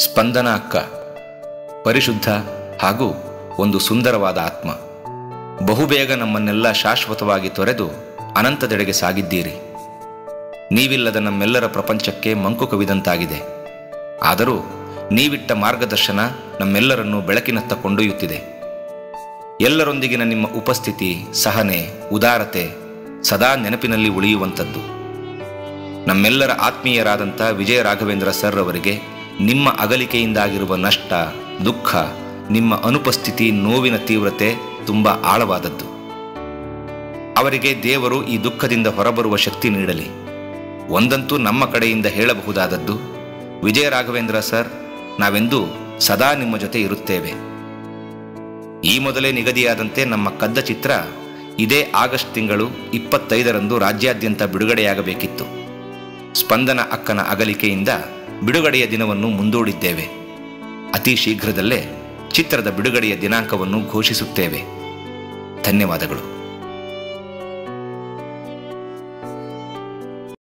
ಸ್ಪಂದನ ಅಕ್ಕ ಪರಿಶುದ್ಧ ಹಾಗೂ ಒಂದು ಸುಂದರವಾದ ಆತ್ಮ ಬಹುಬೇಗ ನಮ್ಮನ್ನೆಲ್ಲ ಶಾಶ್ವತವಾಗಿ ತೊರೆದು ಅನಂತದೆಡೆಗೆ ಸಾಗಿದ್ದೀರಿ ನೀವಿಲ್ಲದ ನಮ್ಮೆಲ್ಲರ ಪ್ರಪಂಚಕ್ಕೆ ಮಂಕು ಕವಿದಂತಾಗಿದೆ ಆದರೂ ನೀವಿಟ್ಟ ಮಾರ್ಗದರ್ಶನ ನಮ್ಮೆಲ್ಲರನ್ನು ಬೆಳಕಿನತ್ತ ಕೊಂಡೊಯ್ಯುತ್ತಿದೆ ಎಲ್ಲರೊಂದಿಗಿನ ನಿಮ್ಮ ಉಪಸ್ಥಿತಿ ಸಹನೆ ಉದಾರತೆ ಸದಾ ನೆನಪಿನಲ್ಲಿ ಉಳಿಯುವಂಥದ್ದು ನಮ್ಮೆಲ್ಲರ ಆತ್ಮೀಯರಾದಂಥ ವಿಜಯ ರಾಘವೇಂದ್ರ ಸರ್ ಅವರಿಗೆ ನಿಮ್ಮ ಅಗಲಿಕೆಯಿಂದಾಗಿರುವ ನಷ್ಟ ದುಃಖ ನಿಮ್ಮ ಅನುಪಸ್ಥಿತಿ ನೋವಿನ ತೀವ್ರತೆ ತುಂಬ ಆಳವಾದದ್ದು ಅವರಿಗೆ ದೇವರು ಈ ದುಃಖದಿಂದ ಹೊರಬರುವ ಶಕ್ತಿ ನೀಡಲಿ ಒಂದಂತೂ ನಮ್ಮ ಕಡೆಯಿಂದ ಹೇಳಬಹುದಾದದ್ದು ವಿಜಯ ರಾಘವೇಂದ್ರ ಸರ್ ನಾವೆಂದೂ ಸದಾ ನಿಮ್ಮ ಜೊತೆ ಇರುತ್ತೇವೆ ಈ ಮೊದಲೇ ನಿಗದಿಯಾದಂತೆ ನಮ್ಮ ಕದ್ದ ಚಿತ್ರ ಇದೇ ಆಗಸ್ಟ್ ತಿಂಗಳು ಇಪ್ಪತ್ತೈದರಂದು ರಾಜ್ಯಾದ್ಯಂತ ಬಿಡುಗಡೆಯಾಗಬೇಕಿತ್ತು ಸ್ಪಂದನ ಅಕ್ಕನ ಅಗಲಿಕೆಯಿಂದ ಬಿಡುಗಡೆಯ ದಿನವನ್ನು ಮುಂದೂಡಿದ್ದೇವೆ ಅತಿ ಶೀಘ್ರದಲ್ಲೇ ಚಿತ್ರದ ಬಿಡುಗಡೆಯ ದಿನಾಂಕವನ್ನು ಘೋಷಿಸುತ್ತೇವೆ ಧನ್ಯವಾದಗಳು